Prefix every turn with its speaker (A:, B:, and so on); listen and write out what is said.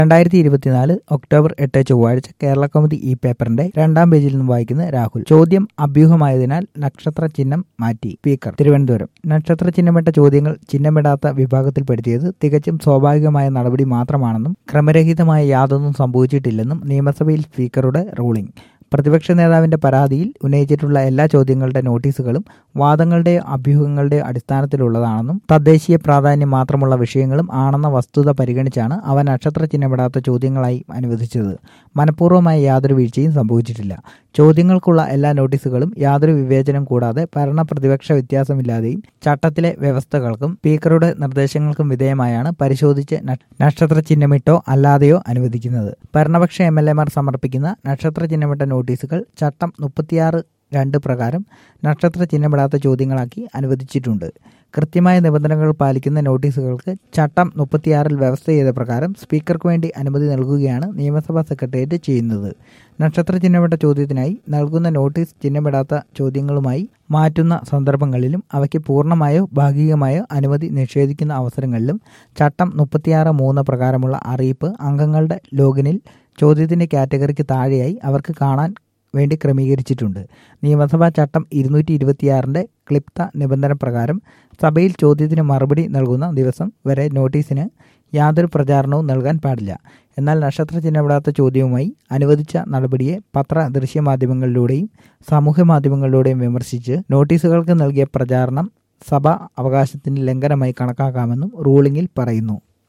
A: രണ്ടായിരത്തി ഇരുപത്തിനാല് ഒക്ടോബർ എട്ട് ചൊവ്വാഴ്ച കേരള കൗമുദി ഈ പേപ്പറിന്റെ രണ്ടാം പേജിൽ നിന്നും വായിക്കുന്ന രാഹുൽ ചോദ്യം അഭ്യൂഹമായതിനാൽ നക്ഷത്ര ചിഹ്നം മാറ്റി സ്പീക്കർ തിരുവനന്തപുരം നക്ഷത്ര ചിഹ്നമിട്ട ചോദ്യങ്ങൾ ചിഹ്നമിടാത്ത വിഭാഗത്തിൽപ്പെടുത്തിയത് തികച്ചും സ്വാഭാവികമായ നടപടി മാത്രമാണെന്നും ക്രമരഹിതമായ യാതൊന്നും സംഭവിച്ചിട്ടില്ലെന്നും നിയമസഭയിൽ സ്പീക്കറുടെ റൂളിംഗ് പ്രതിപക്ഷ നേതാവിന്റെ പരാതിയിൽ ഉന്നയിച്ചിട്ടുള്ള എല്ലാ ചോദ്യങ്ങളുടെ നോട്ടീസുകളും വാദങ്ങളുടെയോ അഭ്യൂഹങ്ങളുടെയോ അടിസ്ഥാനത്തിലുള്ളതാണെന്നും തദ്ദേശീയ പ്രാധാന്യം മാത്രമുള്ള വിഷയങ്ങളും ആണെന്ന വസ്തുത പരിഗണിച്ചാണ് അവ നക്ഷത്ര ചിഹ്നപ്പെടാത്ത ചോദ്യങ്ങളായി അനുവദിച്ചത് മനഃപൂർവ്വമായ യാതൊരു വീഴ്ചയും സംഭവിച്ചിട്ടില്ല ചോദ്യങ്ങൾക്കുള്ള എല്ലാ നോട്ടീസുകളും യാതൊരു വിവേചനം കൂടാതെ ഭരണ പ്രതിപക്ഷ വ്യത്യാസമില്ലാതെയും ചട്ടത്തിലെ വ്യവസ്ഥകൾക്കും സ്പീക്കറുടെ നിർദ്ദേശങ്ങൾക്കും വിധേയമായാണ് പരിശോധിച്ച് നക്ഷത്ര ചിഹ്നമിട്ടോ അല്ലാതെയോ അനുവദിക്കുന്നത് ഭരണപക്ഷ എം എൽ എമാർ സമർപ്പിക്കുന്ന നക്ഷത്ര ചിഹ്നമിട്ട നോട്ടീസുകൾ ചട്ടം മുപ്പത്തിയാറ് രണ്ട് പ്രകാരം നക്ഷത്ര ചിഹ്നമിടാത്ത ചോദ്യങ്ങളാക്കി അനുവദിച്ചിട്ടുണ്ട് കൃത്യമായ നിബന്ധനകൾ പാലിക്കുന്ന നോട്ടീസുകൾക്ക് ചട്ടം മുപ്പത്തിയാറിൽ വ്യവസ്ഥ ചെയ്ത പ്രകാരം സ്പീക്കർക്ക് വേണ്ടി അനുമതി നൽകുകയാണ് നിയമസഭാ സെക്രട്ടേറിയറ്റ് ചെയ്യുന്നത് നക്ഷത്ര ചിഹ്നമിട്ട ചോദ്യത്തിനായി നൽകുന്ന നോട്ടീസ് ചിഹ്നമിടാത്ത ചോദ്യങ്ങളുമായി മാറ്റുന്ന സന്ദർഭങ്ങളിലും അവയ്ക്ക് പൂർണ്ണമായോ ഭാഗികമായോ അനുമതി നിഷേധിക്കുന്ന അവസരങ്ങളിലും ചട്ടം മുപ്പത്തിയാറ് മൂന്ന് പ്രകാരമുള്ള അറിയിപ്പ് അംഗങ്ങളുടെ ലോഗിനിൽ ചോദ്യത്തിന്റെ കാറ്റഗറിക്ക് താഴെയായി അവർക്ക് കാണാൻ വേണ്ടി ക്രമീകരിച്ചിട്ടുണ്ട് നിയമസഭാ ചട്ടം ഇരുന്നൂറ്റി ഇരുപത്തിയാറിന്റെ ക്ലിപ്ത നിബന്ധന പ്രകാരം സഭയിൽ ചോദ്യത്തിന് മറുപടി നൽകുന്ന ദിവസം വരെ നോട്ടീസിന് യാതൊരു പ്രചാരണവും നൽകാൻ പാടില്ല എന്നാൽ നക്ഷത്ര ചിഹ്നപ്പെടാത്ത ചോദ്യവുമായി അനുവദിച്ച നടപടിയെ പത്ര ദൃശ്യമാധ്യമങ്ങളിലൂടെയും സാമൂഹ്യ മാധ്യമങ്ങളിലൂടെയും വിമർശിച്ച് നോട്ടീസുകൾക്ക് നൽകിയ പ്രചാരണം സഭ അവകാശത്തിന്റെ ലംഘനമായി കണക്കാക്കാമെന്നും റൂളിംഗിൽ പറയുന്നു